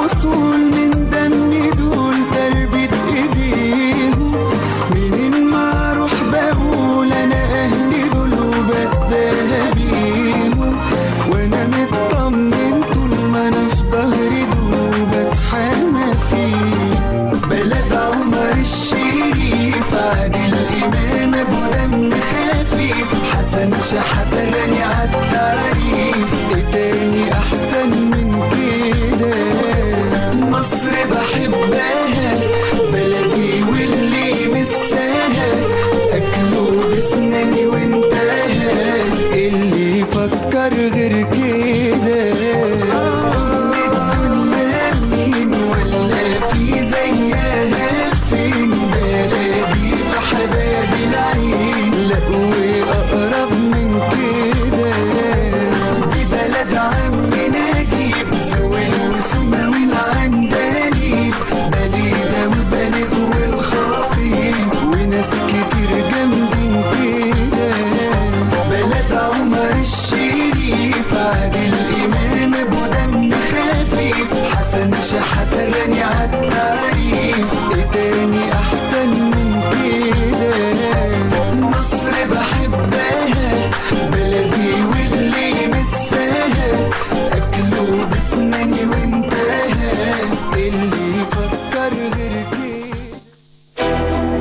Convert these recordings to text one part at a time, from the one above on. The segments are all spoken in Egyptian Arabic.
وصول من دمي دول تربة ايديهم منين ما اروح بقول انا اهلي دول وبتباهى بيهم وانا مطمن طول ما انا في ظهري دول وبتحامى فيه بلد عمر الشريف عادل امام ابو دم خفيف حسن شحاتة غني عالتعريف ايه تاني احسن من كده مصر بحبها بلدي واللي مساها اكله بسناني وانتهى اللي يفكر غير كده الدنيا مين ولا في زيها فين بلدي في حباب العين لا واقرب من كده دي بلد عمي نجيب سويل وسما والعندليب بليدة وبالغ والخطيب وناس كتير جنبين كده بلد عمر الشريف عادل امام ابو دم خفيف حسن شحاتة غني عالتعريف ايه تاني احسن من كده مصر بحبها بلدي واللي مساها اكله بسناني وانتهى اللي يفكر غير كده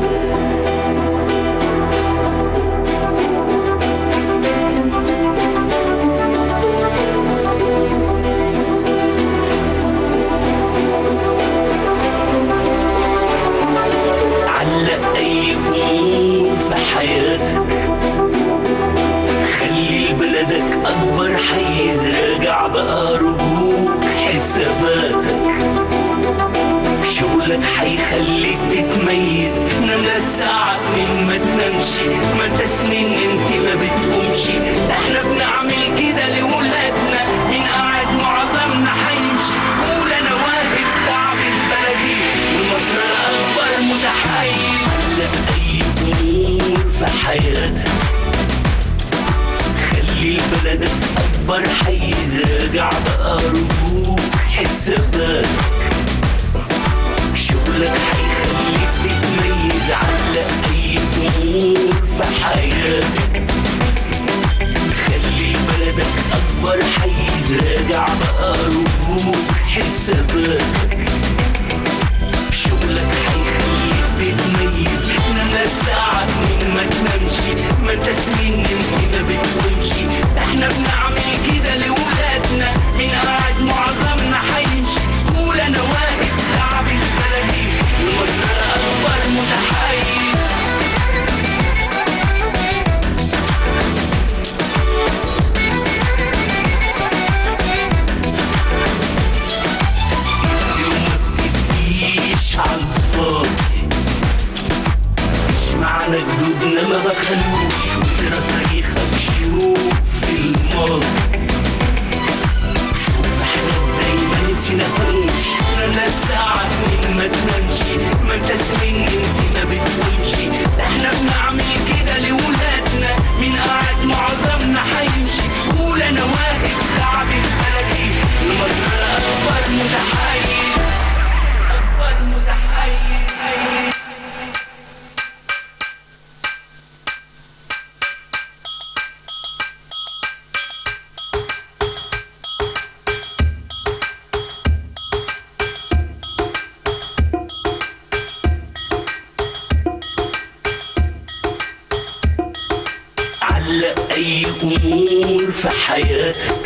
علق اي امور في حياتك خلي بلدك اكبر حيز راجع بقى رجوك حساباتك شغلك حيخليك تتميز نام لساعات من ما تنامش ما انت سنين انت ما بتقومش احنا بنعمل كده لولادنا من قاعد معظمنا حيمشي قول انا واهب تعب البلدي ومصر الاكبر متحيز علق اي امور في حياتك خلي بلدك اكبر حيز راجع بقى رجوك حساباتك شغلك هيخليك تتميز علق اي امور في حياتك خلي بلدك اكبر حيز راجع بقى رجوك حساباتك شغلك هيخليك تتميز نام ساعات من ما تنامش ما انت سنين انت ما بتقومش احنا بنعمل كده لولادنا من قاعد معظمنا حيمشي قول انا واقف تعب البلدي ومصر الاكبر متحيز وما بتديش عالفاضي مش معنى جدودنا ما بخلوش وترى تاريخك شوف في الماضي شوف احنا ازاي ما نسيناهوش انا ساعات من ما تنامش ما انت سنين انت ما بتقومش احنا بنعمل كده لولادنا من قاعد معظمنا حيمشي قول انا واقف تعب البلدي ومصر الاكبر متحيز اكبر متحيز علق اي امور في حياتك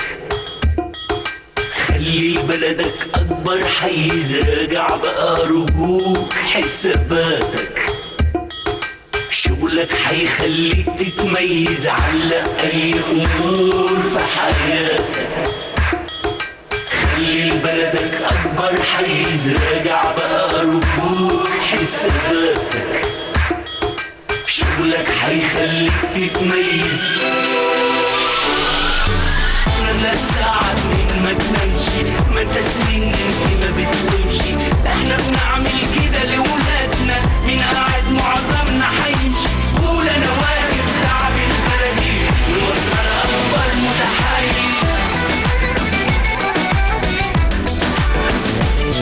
خلي بلدك اكبر حيز راجع بقى رجوك حساباتك شغلك حيخليك تتميز علق اي امور في حياتك خلي بلدك اكبر حيز راجع بقى رجوك حساباتك شغلك حيخليك تتميز انا ساعات من ما تنامش ما انت سنين انت ما بتقومش احنا بنعمل كده لولادنا من قاعد معظمنا حيمشي قول انا واقف تعب البلدي ومصر الاكبر متحيز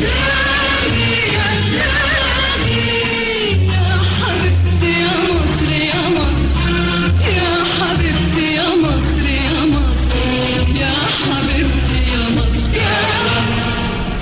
يا حبيبتي يا مصر يا مصر يا حبيبتي يا مصر يا مصر يا حبيبتي يا مصر يا مصر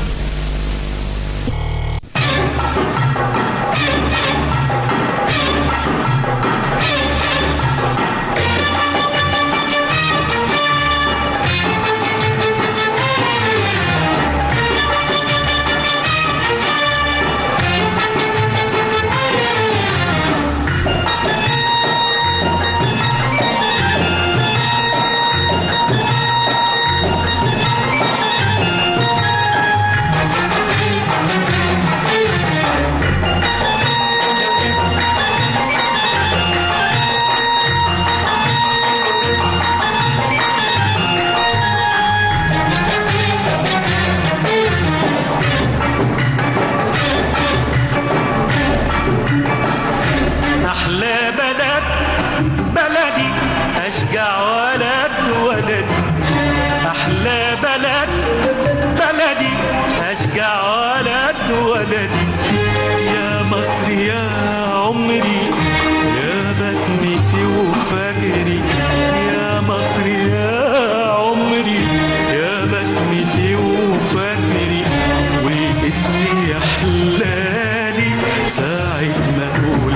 أحلى بلد بلدي أشجع ولد ولدي أحلى بلد بلدي أشجع ولد ولدي يا مصر يا عمري يا بسمتي وفجري يا مصر يا عمري يا بسمتي وفجري والاسم يحلالي ساعة ما أقول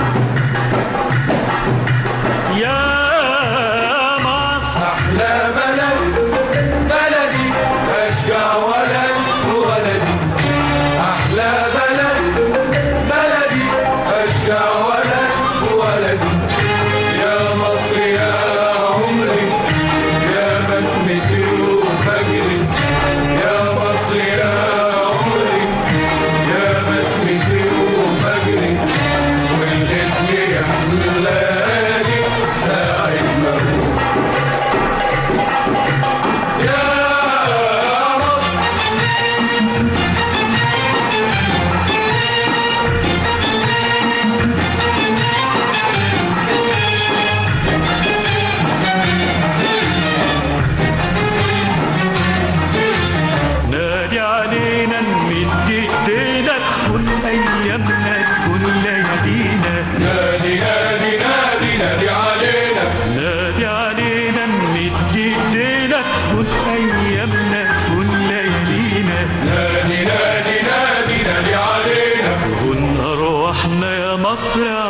يا مصر أحلى بلد بلدي أشجع ولد ولدي أحلى بلد بلدي أشجع ولد ولدي يا مصر يا عمري يا بسمتي وفجري يا مصر يا عمري يا بسمتي وفجري والاسم يحلالي ساعة ما أقول يا مصر نادي علينا نمد ايدينا تكون ايامنا تكون ليالينا نادي نادي نادي نادي علينا نادي علينا نمد ايدينا تكون ايامنا تكون ليالينا نادي نادي نادي نادي علينا تهون ارواحنا يا مصر